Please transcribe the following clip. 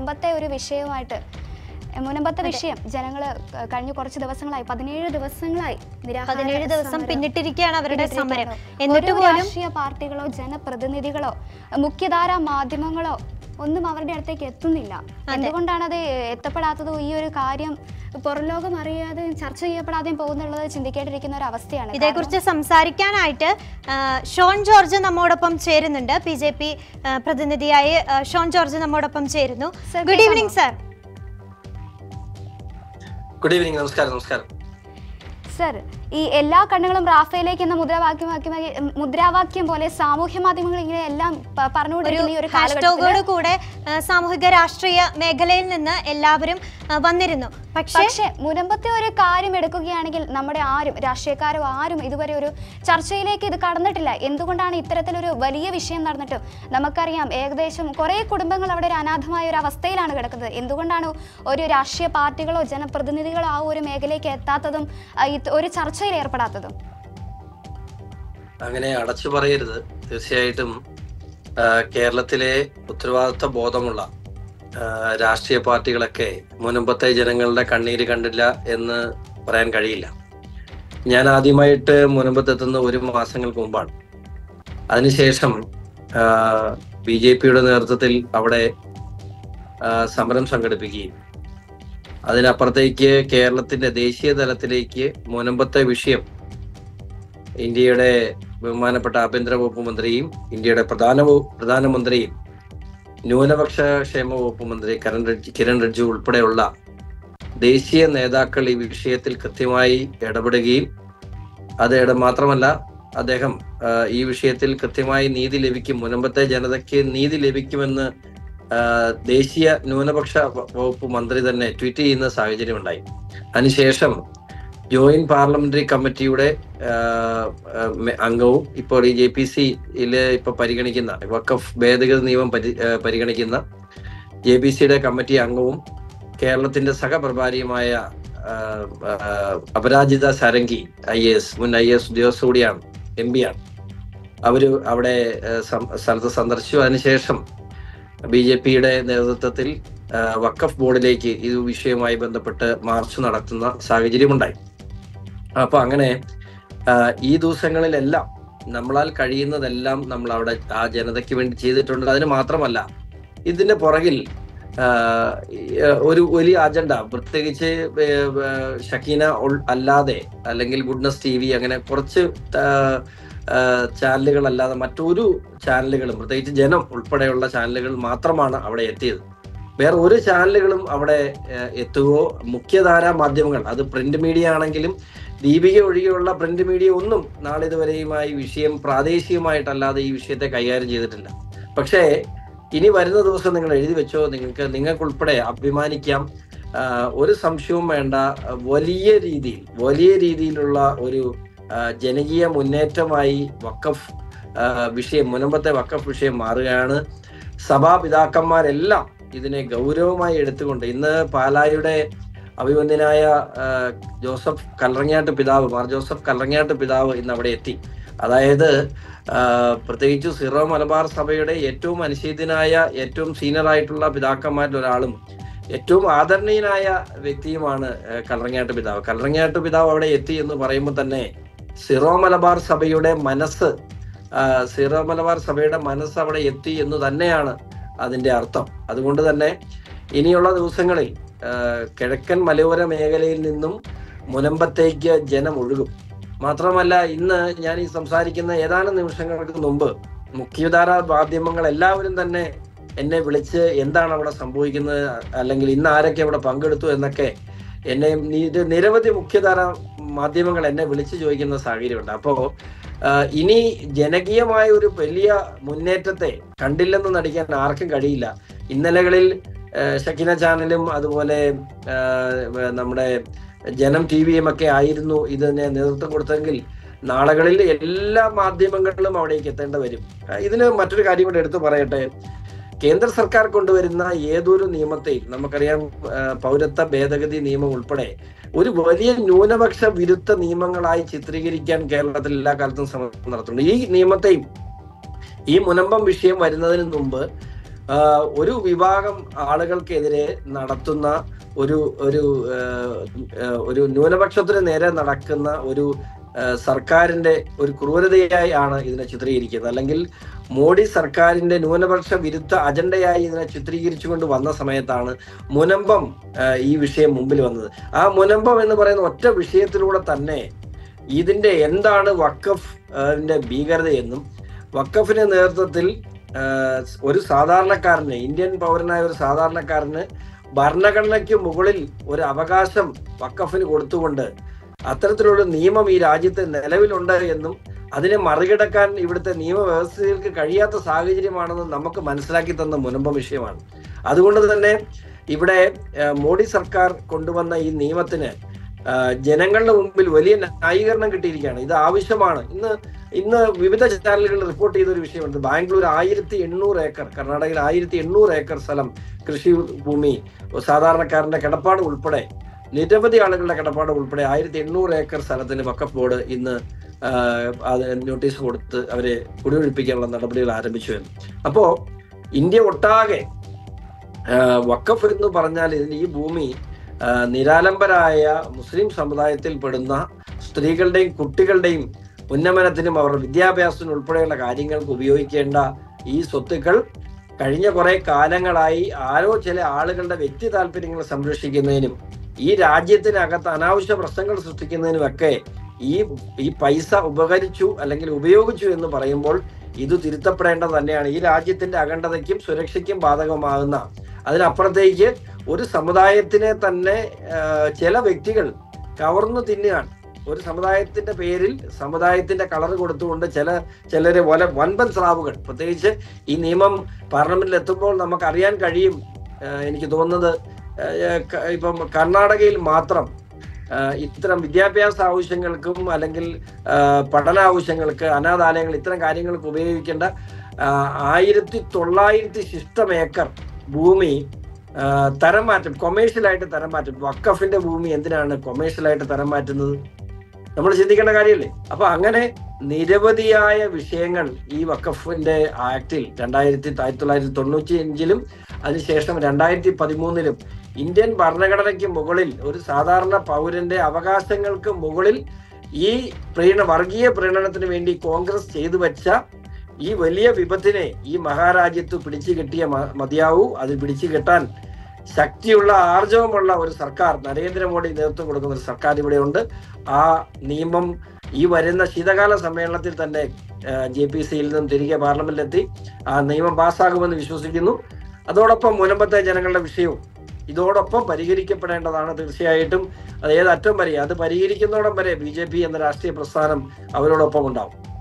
മുനമ്പത്തെ ഒരു വിഷയവുമായിട്ട് എ, മുനമ്പത്തെ വിഷയം ജനങ്ങൾ കഴിഞ്ഞ കുറച്ച് ദിവസങ്ങളായി പതിനേഴ് ദിവസങ്ങളായി നിരാഹാര പതിനേഴ് ദിവസം സമരം പിന്നിട്ടിരിക്കുകയാണ് അവരുടെ സമരം പിന്നിട്ടിരിക്കുകയാണ്. എന്നിട്ട് ഒരു പോലും രാഷ്ട്രീയ പാർട്ടികളോ ജനപ്രതിനിധികളോ മുഖ്യധാരാ മാധ്യമങ്ങളോ ഒന്നും അവരുടെ അടുത്തേക്ക് എത്തുന്നില്ല എന്തുകൊണ്ടാണ് അത് എത്തപ്പെടാത്തത് ഈ ഒരു കാര്യം പുറംലോകം അറിയാതെ ചർച്ച ചെയ്യപ്പെടാതെയും പോകുന്നുള്ളത് ചിന്തിക്കേണ്ടിയിരിക്കുന്ന ഒരു അവസ്ഥയാണ് ഇതേക്കുറിച്ച് സംസാരിക്കാനായിട്ട് ആ, ഷോൺ ജോർജ് നമ്മോടൊപ്പം ചേരുന്നുണ്ട് ബി ജെ പി പ്രതിനിധിയായി ആ, ഷോൺ ജോർജ് നമ്മോടൊപ്പം ചേരുന്നു Sir, good evening sir good evening നമസ്കാരം നമസ്കാരം സർ ഈ എല്ലാ കണ്ണുകളും റാഫേലേക്ക് എന്ന മുദ്രാവാക്യം മുദ്രാവാക്യം പോലെ സാമൂഹ്യ മാധ്യമങ്ങൾ ഇങ്ങനെ എല്ലാം പ- പറഞ്ഞുകൊണ്ടിരിക്കുന്ന ഈ ഒരു കാലഘട്ടത്തിൽ ഹാഷ്ടാഗോട് കൂടെ ആ, സാമൂഹിക രാഷ്ട്രീയ മേഖലയിൽ നിന്ന് എല്ലാവരും ആ, വന്നിരുന്നു പക്ഷേ പക്ഷേ മുനമ്പത്തെ ഒരു കാര്യം എടുക്കുകയാണെങ്കിൽ നമ്മുടെ ആരും രാഷ്ട്രീയക്കാരോ ആരും ഇതുവരെ ഒരു ചർച്ചയിലേക്ക് ഇത് കടന്നിട്ടില്ല എന്തുകൊണ്ടാണ് ഇത്തരത്തിലൊരു വലിയ വിഷയം നടന്നിട്ടും നമുക്കറിയാം ഏകദേശം കുറേ കുടുംബങ്ങൾ അവിടെ ഒരു അനാഥമായ ഒരു അവസ്ഥയിലാണ് കിടക്കുന്നത് എന്തുകൊണ്ടാണ് ഒരു രാഷ്ട്രീയ പാർട്ടികളോ ജനപ്രതിനിധികളോ ആ ഒരു മേഖലയിലേക്ക് എത്താത്തതും ആ, ഇത് ഒരു ചർച്ചയിൽ ഏർപ്പെടാത്തതും അങ്ങനെ അടച്ചു പറയരുത് തീർച്ചയായിട്ടും ആ, കേരളത്തിലെ ഉത്തരവാദിത്വ ബോധമുള്ള ആ, രാഷ്ട്രീയ പാർട്ടികളൊക്കെ മുൻപത്തെ ജനങ്ങളുടെ കണ്ണീര് കണ്ടില്ല എന്ന് പറയാൻ കഴിയില്ല ഞാൻ ആദ്യമായിട്ട് മുനമ്പത്തെത്തുന്ന ഒരു മാസങ്ങൾക്ക് മുമ്പാണ് അതിനുശേഷം ബി ജെ പിയുടെ നേതൃത്വത്തിൽ അവിടെ ആ, സമരം സംഘടിപ്പിക്കുകയും അതിനപ്പുറത്തേക്ക് കേരളത്തിന്റെ ദേശീയ തലത്തിലേക്ക് മുനമ്പത്തെ വിഷയം ഇന്ത്യയുടെ ബഹുമാനപ്പെട്ട ആഭ്യന്തര വകുപ്പ് മന്ത്രിയും ഇന്ത്യയുടെ പ്രധാന വ- പ്രധാനമന്ത്രിയും ന്യൂനപക്ഷ ക്ഷേമ വകുപ്പ് മന്ത്രി കിരൺ റിഡ്ജ് കിരൺ റിഡ്ജു ഉൾപ്പെടെയുള്ള ദേശീയ നേതാക്കൾ ഈ വിഷയത്തിൽ കൃത്യമായി ഇടപെടുകയും അത് ഇട- മാത്രമല്ല അദ്ദേഹം ആ, ഈ വിഷയത്തിൽ കൃത്യമായി നീതി ലഭിക്കും മുനമ്പത്തെ ജനതയ്ക്ക് നീതി ലഭിക്കുമെന്ന് ആ, ദേശീയ ന്യൂനപക്ഷ വ- വകുപ്പ് മന്ത്രി തന്നെ ട്വീറ്റ് ചെയ്യുന്ന സാഹചര്യം ഉണ്ടായി അതിനുശേഷം ജോയിന്റ് പാർലമെന്ററി കമ്മിറ്റിയുടെ ആ, ആ, മെ- അംഗവും ഇപ്പോൾ ഈ ജെ പി സിയില് ഇപ്പൊ പരിഗണിക്കുന്ന വക്കഫ് ഭേദഗതി നിയമം പരി ആ, പരിഗണിക്കുന്ന ജെ പി സിയുടെ കമ്മിറ്റി അംഗവും കേരളത്തിന്റെ സഹപ്രഭാരിയുമായ ആ, ആ, അപരാജിത സാരംഗി ഐ എസ് മുൻ ഐ എസ് ഉദ്യോഗസ്ഥ കൂടിയാണ് എം പി ആണ് അവര് അവിടെ ആ, സം- സ്ഥലത്ത് സന്ദർശിച്ചു അതിനുശേഷം ബി ജെ പിയുടെ നേതൃത്വത്തിൽ ആ, വഖഫ് ബോർഡിലേക്ക് ഈ വിഷയവുമായി ബന്ധപ്പെട്ട് മാർച്ച് നടത്തുന്ന സാഹചര്യമുണ്ടായി അപ്പൊ അങ്ങനെ ആ, ഈ ദിവസങ്ങളിലെല്ലാം നമ്മളാൽ കഴിയുന്നതെല്ലാം നമ്മൾ അവിടെ ആ ജനതയ്ക്ക് വേണ്ടി ചെയ്തിട്ടുണ്ട് അതിന് മാത്രമല്ല ഇതിന്റെ പുറകിൽ ആ, ഈ, ആ, ഒരു വലിയ അജണ്ട പ്രത്യേകിച്ച് ഏ, ഏ, ഷക്കീന ഉൾ- അല്ലാതെ അല്ലെങ്കിൽ ഗുഡ്നസ് ടി വി അങ്ങനെ കുറച്ച് ചാനലുകൾ അല്ലാതെ മറ്റൊരു ചാനലുകളും പ്രത്യേകിച്ച് ജനം ഉൾപ്പെടെയുള്ള ചാനലുകൾ മാത്രമാണ് അവിടെ എത്തിയത് വേറെ ഒരു ചാനലുകളും അവിടെ ഏഹ്, എത്തുകയോ മുഖ്യധാരാ മാധ്യമങ്ങൾ അത് പ്രിന്റ് മീഡിയ ആണെങ്കിലും ദീപിക ഒഴികെയുള്ള പ്രിന്റ് മീഡിയ ഒന്നും നാളിതുവരെയുമായി വിഷയം പ്രാദേശികമായിട്ടല്ലാതെ ഈ വിഷയത്തെ കൈകാര്യം ചെയ്തിട്ടില്ല പക്ഷേ ഇനി വരുന്ന ദിവസം നിങ്ങൾ എഴുതി വെച്ചോ നിങ്ങൾക്ക് നിങ്ങൾക്കുൾപ്പെടെ അഭിമാനിക്കാം ആഹ്, ഒരു സംശയവും വേണ്ട വലിയ രീതിയിൽ വലിയ രീതിയിലുള്ള ഒരു ആഹ്, ജനകീയ മുന്നേറ്റമായി വക്കഫ് ആഹ്, വിഷയം മുനമ്പത്തെ വക്കഫ് വിഷയം മാറുകയാണ് സഭാപിതാക്കന്മാരെല്ലാം ഇതിനെ ഗൗരവമായി എടുത്തുകൊണ്ട് ഇന്ന് പാലായുടെ അഭിവന്ദ്യനായ ആഹ്, ജോസഫ് കല്ലറങ്ങാട്ട് പിതാവ് മാർ ജോസഫ് കല്ലറങ്ങാട്ട് പിതാവ് ഇന്ന് അവിടെ എത്തി അതായത് ആഹ്, പ്രത്യേകിച്ച് സിറോ മലബാർ സഭയുടെ ഏറ്റവും അനുശീതനായ ഏറ്റവും സീനിയർ ആയിട്ടുള്ള പിതാക്കന്മാരിൽ ഒരാളും ഏറ്റവും ആദരണീയനായ വ്യക്തിയുമാണ് ആഹ്, കല്ലറങ്ങാട്ട് പിതാവ് കല്ലറങ്ങാട്ട് പിതാവ് അവിടെ എത്തി എന്ന് പറയുമ്പോൾ തന്നെ സിറോ മലബാർ സഭയുടെ മനസ്സ് ആഹ്, സിറോ മലബാർ സഭയുടെ മനസ്സ് അവിടെ എത്തി എന്ന് തന്നെയാണ് അതിന്റെ അർത്ഥം അതുകൊണ്ട് തന്നെ ഇനിയുള്ള ദിവസങ്ങളിൽ ആഹ്, കിഴക്കൻ മലയോര മേഖലയിൽ നിന്നും മുനമ്പത്തേക്ക് ജനം ഒഴുകും മാത്രമല്ല ഇന്ന് ഞാൻ ഈ സംസാരിക്കുന്ന ഏതാനും നിമിഷങ്ങൾക്ക് മുമ്പ് മുഖ്യധാര മാധ്യമങ്ങൾ എല്ലാവരും തന്നെ എന്നെ വിളിച്ച് എന്താണ് അവിടെ സംഭവിക്കുന്നത് അല്ലെങ്കിൽ ഇന്ന് ആരൊക്കെ അവിടെ പങ്കെടുത്തു എന്നൊക്കെ എന്നെ നിര- നിരവധി മുഖ്യധാര മാധ്യമങ്ങൾ എന്നെ വിളിച്ചു ചോദിക്കുന്ന സാഹചര്യമുണ്ട് അപ്പോ ആഹ്, ഇനി ജനകീയമായ ഒരു വലിയ മുന്നേറ്റത്തെ കണ്ടില്ലെന്ന് നടിക്കാൻ ആർക്കും കഴിയില്ല ഇന്നലകളിൽ ആഹ്, ഷക്കിന ചാനലും അതുപോലെ ആഹ്, നമ്മുടെ ജനം ടി വിയും ഒക്കെ ആയിരുന്നു ഇതിന് നേതൃത്വം കൊടുത്തെങ്കിൽ നാളുകളിൽ എല്ലാ മാധ്യമങ്ങളിലും അവിടേക്ക് എത്തേണ്ടി വരും ആഹ്, ഇതിന് മറ്റൊരു കാര്യം കൂടെ എടുത്തു പറയട്ടെ കേന്ദ്ര സർക്കാർ കൊണ്ടുവരുന്ന ഏതൊരു നിയമത്തെയും നമുക്കറിയാം ആഹ്, പൗരത്വ ഭേദഗതി നിയമം ഉൾപ്പെടെ ഒരു വലിയ ന്യൂനപക്ഷ വിരുദ്ധ നിയമങ്ങളായി ചിത്രീകരിക്കാൻ കേരളത്തിൽ എല്ലാ കാലത്തും ശ്രമം നടത്തുന്നുണ്ട് ഈ നിയമത്തെയും ഈ മുനമ്പം വിഷയം വരുന്നതിന് മുമ്പ് ആ, ഒരു വിഭാഗം ആളുകൾക്കെതിരെ നടത്തുന്ന ഒരു ഒരു ആ, ആ, ഒരു ന്യൂനപക്ഷത്തിന് നേരെ നടക്കുന്ന ഒരു ആ, സർക്കാരിന്റെ ഒരു ക്രൂരതയായി ആണ് ഇതിനെ ചിത്രീകരിക്കുന്നത് അല്ലെങ്കിൽ മോഡി സർക്കാരിന്റെ ന്യൂനപക്ഷ വിരുദ്ധ അജണ്ടയായി ഇതിനെ ചിത്രീകരിച്ചുകൊണ്ട് വന്ന സമയത്താണ് മുനമ്പം ആ, ഈ വിഷയം മുമ്പിൽ വന്നത് ആ മുനമ്പം എന്ന് പറയുന്ന ഒറ്റ വിഷയത്തിലൂടെ തന്നെ ഇതിന്റെ എന്താണ് വക്കഫ് ന്റെ ഭീകരതയെന്നും വക്കഫിന്റെ നേതൃത്വത്തിൽ ആ, ഒരു സാധാരണക്കാരന് ഇന്ത്യൻ പൗരനായ ഒരു സാധാരണക്കാരന് ഭരണഘടനയ്ക്ക് മുകളിൽ ഒരു അവകാശം വക്കഫിന് കൊടുത്തുകൊണ്ട് അത്തരത്തിലുള്ള നിയമം ഈ രാജ്യത്ത് നിലവിലുണ്ട് എന്നും അതിനെ മറികടക്കാൻ ഇവിടുത്തെ നിയമവ്യവസ്ഥകൾക്ക് കഴിയാത്ത സാഹചര്യമാണെന്ന് നമുക്ക് മനസ്സിലാക്കി തന്ന മുനമ്പം വിഷയമാണ് അതുകൊണ്ട് തന്നെ ഇവിടെ ആ, മോഡി സർക്കാർ കൊണ്ടുവന്ന ഈ നിയമത്തിന് ആ, ജനങ്ങളുടെ മുമ്പിൽ വലിയ ന്യായീകരണം കിട്ടിയിരിക്കുകയാണ് ഇത് ആവശ്യമാണ് ഇന്ന് ഇന്ന് വിവിധ ചാനലുകൾ റിപ്പോർട്ട് ചെയ്ത ഒരു വിഷയമുണ്ട് ബാംഗ്ലൂർ ആയിരത്തി എണ്ണൂറ് ഏക്കർ കർണാടകയിൽ ആയിരത്തി എണ്ണൂറ് ഏക്കർ സ്ഥലം കൃഷി ഭൂമി സാധാരണക്കാരന്റെ കിടപ്പാട് ഉൾപ്പെടെ നിരവധി ആളുകളുടെ കിടപ്പാട് ഉൾപ്പെടെ ആയിരത്തി എണ്ണൂറ് ഏക്കർ സ്ഥലത്തിന് വക്കഫ് ബോർഡ് ഇന്ന് ആ, അത് നോട്ടീസ് കൊടുത്ത് അവരെ കുടിയൊഴിപ്പിക്കാനുള്ള നടപടികൾ ആരംഭിച്ചു എന്ന് അപ്പോ ഇന്ത്യ ഒട്ടാകെ ആ, വഖഫ് എന്ന് പറഞ്ഞാൽ ഇതിന് ഈ ഭൂമി ആ, നിരാലംബരായ മുസ്ലിം സമുദായത്തിൽപ്പെടുന്ന സ്ത്രീകളുടെയും കുട്ടികളുടെയും ഉന്നമനത്തിനും അവരുടെ വിദ്യാഭ്യാസത്തിനും ഉൾപ്പെടെയുള്ള കാര്യങ്ങൾക്ക് ഉപയോഗിക്കേണ്ട ഈ സ്വത്തുക്കൾ കഴിഞ്ഞ കുറെ കാലങ്ങളായി ആരോ ചില ആളുകളുടെ വ്യക്തി താല്പര്യങ്ങൾ സംരക്ഷിക്കുന്നതിനും ഈ രാജ്യത്തിനകത്ത് അനാവശ്യ പ്രശ്നങ്ങൾ സൃഷ്ടിക്കുന്നതിനുമൊക്കെ ഈ ഈ പൈസ ഉപകരിച്ചു അല്ലെങ്കിൽ ഉപയോഗിച്ചു എന്ന് പറയുമ്പോൾ ഇത് തിരുത്തപ്പെടേണ്ടത് തന്നെയാണ് ഈ രാജ്യത്തിന്റെ അഖണ്ഡതയ്ക്കും സുരക്ഷയ്ക്കും ബാധകമാകുന്ന അതിനപ്പുറത്തേക്ക് ഒരു സമുദായത്തിനെ തന്നെ ആ, ചില വ്യക്തികൾ കവർന്നു തിന്നുകയാണ് ഒരു സമുദായത്തിന്റെ പേരിൽ സമുദായത്തിന്റെ കളർ കൊടുത്തുകൊണ്ട് ചില ചിലരെ പോലെ വൻപൻ സ്രാവുകൾ പ്രത്യേകിച്ച് ഈ നിയമം പാർലമെന്റിൽ എത്തുമ്പോൾ നമുക്ക് അറിയാൻ കഴിയും ആ, എനിക്ക് തോന്നുന്നത് ആ, ക- ഇപ്പം കർണാടകയിൽ മാത്രം ആ, ഇത്തരം വിദ്യാഭ്യാസ ആവശ്യങ്ങൾക്കും അല്ലെങ്കിൽ ആ, പഠന ആവശ്യങ്ങൾക്ക് അനാഥാലയങ്ങൾ ഇത്തരം കാര്യങ്ങൾക്ക് ഉപയോഗിക്കേണ്ട ആ, ആയിരത്തി തൊള്ളായിരത്തി ശിഷ്ടം ഏക്കർ ഭൂമി ആ, തരം മാറ്റും കൊമേഴ്ഷ്യലായിട്ട് തരം മാറ്റും വക്കഫിന്റെ ഭൂമി എന്തിനാണ് കൊമേഴ്ഷ്യലായിട്ട് തരം മാറ്റുന്നത് നമ്മൾ ചിന്തിക്കേണ്ട കാര്യമല്ലേ അപ്പൊ അങ്ങനെ നിരവധിയായ വിഷയങ്ങൾ ഈ വക്കഫിന്റെ ആക്ടിൽ രണ്ടായിരത്തി ആയിരത്തി തൊള്ളായിരത്തി തൊണ്ണൂറ്റി അഞ്ചിലും അതിനുശേഷം രണ്ടായിരത്തി പതിമൂന്നിലും ഇന്ത്യൻ ഭരണഘടനയ്ക്ക് മുകളിൽ ഒരു സാധാരണ പൗരന്റെ അവകാശങ്ങൾക്ക് മുകളിൽ ഈ പ്രീണ വർഗീയ പ്രീണനത്തിന് വേണ്ടി കോൺഗ്രസ് ചെയ്തു വെച്ച ഈ വലിയ വിപത്തിനെ ഈ മഹാരാജ്യത്ത് പിടിച്ചു കെട്ടിയ മ- മതിയാവൂ അത് പിടിച്ചു കെട്ടാൻ ശക്തിയുള്ള ആർജവമുള്ള ഒരു സർക്കാർ നരേന്ദ്രമോദി നേതൃത്വം കൊടുക്കുന്ന ഒരു സർക്കാർ ഇവിടെയുണ്ട് ആ നിയമം ഈ വരുന്ന ശീതകാല സമ്മേളനത്തിൽ തന്നെ ജെ പി സിയിൽ നിന്നും തിരികെ പാർലമെന്റിലെത്തി ആ നിയമം പാസ്സാകുമെന്ന് വിശ്വസിക്കുന്നു അതോടൊപ്പം മുനമ്പത്തെ ജനങ്ങളുടെ വിഷയവും ഇതോടൊപ്പം പരിഹരിക്കപ്പെടേണ്ടതാണ് തീർച്ചയായിട്ടും അത് ഏതറ്റം വരെ അത് പരിഹരിക്കുന്നതോടം വരെ ബി ജെ പി എന്ന രാഷ്ട്രീയ പ്രസ്ഥാനം അവരോടൊപ്പം ഉണ്ടാവും